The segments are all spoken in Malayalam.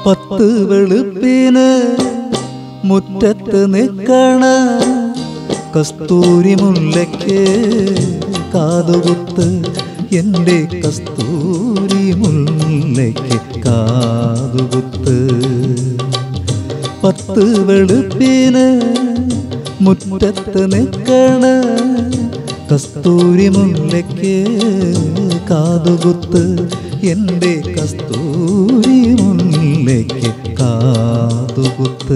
പത്ത് വെളുപ്പിന് മുറ്റത്ത് നിൽക്കണ കസ്തൂരി മുല്ലയ്ക്ക് കാതുകുത്ത് എൻ്റെ കസ്തൂരി മുല്ലയ്ക്ക് കാതുകുത്ത് പത്ത് വെളുപ്പിന് മുറ്റത്ത് നിൽക്കണ കസ്തൂരി മുല്ലയ്ക്ക് കാതുകുത്ത് എൻ്റെ കസ്തൂരി മുല്ലയ്ക്ക് കാതുകുത്ത്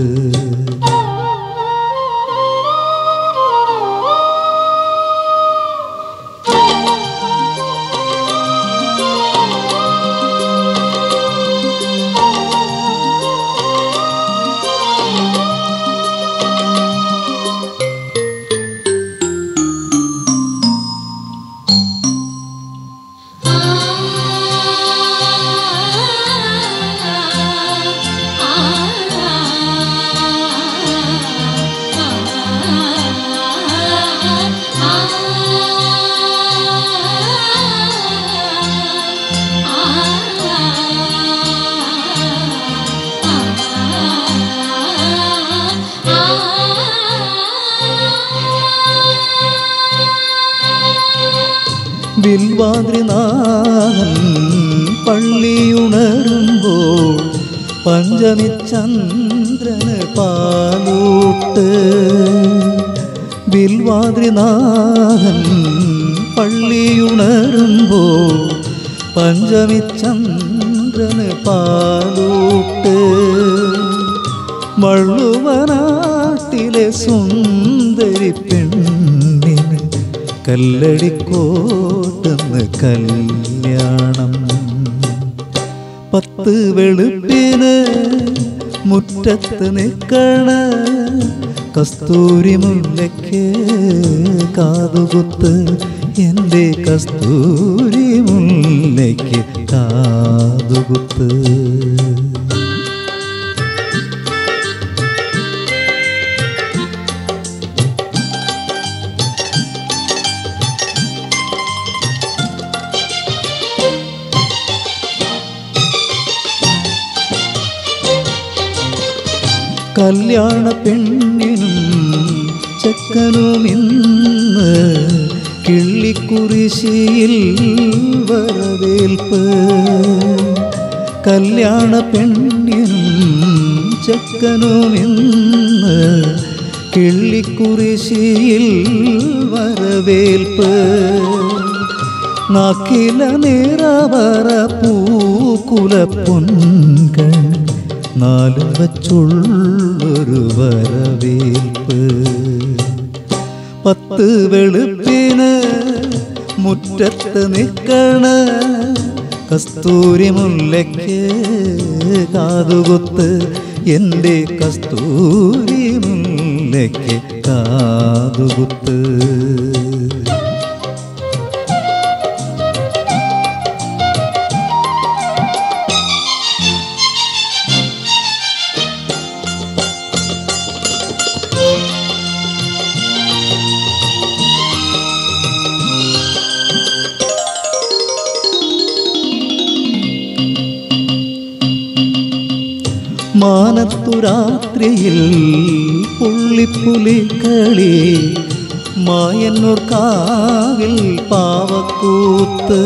വിൽവാദ്രിനാഥൻ പള്ളിയുണരുമ്പോൾ പഞ്ചമി ചന്ദ്രന് പാലൂട്ട് വിൽവാദ്രിനാഥൻ പള്ളിയുണരുമ്പോൾ പഞ്ചമി ചന്ദ്രന് പാലൂട്ട് വള്ളുവനാട്ടിലെ സുന്ദരി പെണ്ണിന് കല്ലടിക്കോട്ടെന്ന് കല്യാണം പത്ത് വെളുപ്പിന് മുറ്റത്ത് നിൽക്കണ കസ്തൂരി മുല്ലയ്ക്ക് കാതുകുത്ത് എൻ്റെ കസ്തൂരി മുല്ലയ്ക്ക് കാതുകുത്ത് കല്യാണ പെണ്ണിനും ചെക്കനും ഇന്ന് കിള്ളിക്കുറിശിയിൽ വരവേൽപ്പ് കല്യാണ പെണ്ണിനും ചെക്കനും ഇന്ന് കിള്ളിക്കുറിശിയിൽ വരവേൽപ്പ് നാക്കില നിറവറ പൂക്കുല പൊൻകൾ നാലും വച്ചുള്ളൊരു വരവേൽപ്പ് പത്ത് വെളുപ്പിന് മുറ്റത്ത് നിൽക്കണ കസ്തൂരി മുല്ലയ്ക്ക് കാതുകുത്ത് എൻ്റെ കസ്തൂരി മുല്ലയ്ക്ക് കാതുകുത്ത് മാനത്തുരാത്രിയിൽ പുള്ളിപ്പുലിക്കളി മായന്നൂർ കാവിൽ പാവക്കൂത്ത്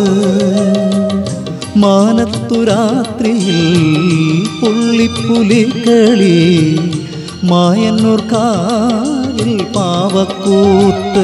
മാനത്തുരാത്രിയിൽ പുള്ളിപ്പുലിക്കളി മായന്നൂർ കാവിൽ പാവക്കൂത്ത്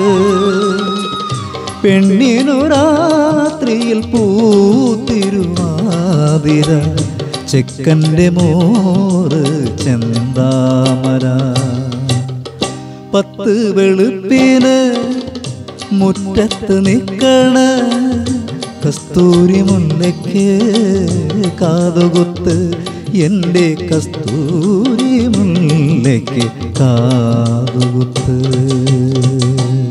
പെണ്ണിനു രാത്രിയിൽ പൂത്തിരുവാതിര ചെക്കൻ്റെ മോറ് ചെന്താമര പത്ത് വെളുപ്പിന് മുറ്റത്ത് നിൽക്കണ കസ്തൂരി മുല്ലയ്ക്ക് കാതുകുത്ത് എൻ്റെ കസ്തൂരി മുല്ലയ്ക്ക് കാതുകുത്ത്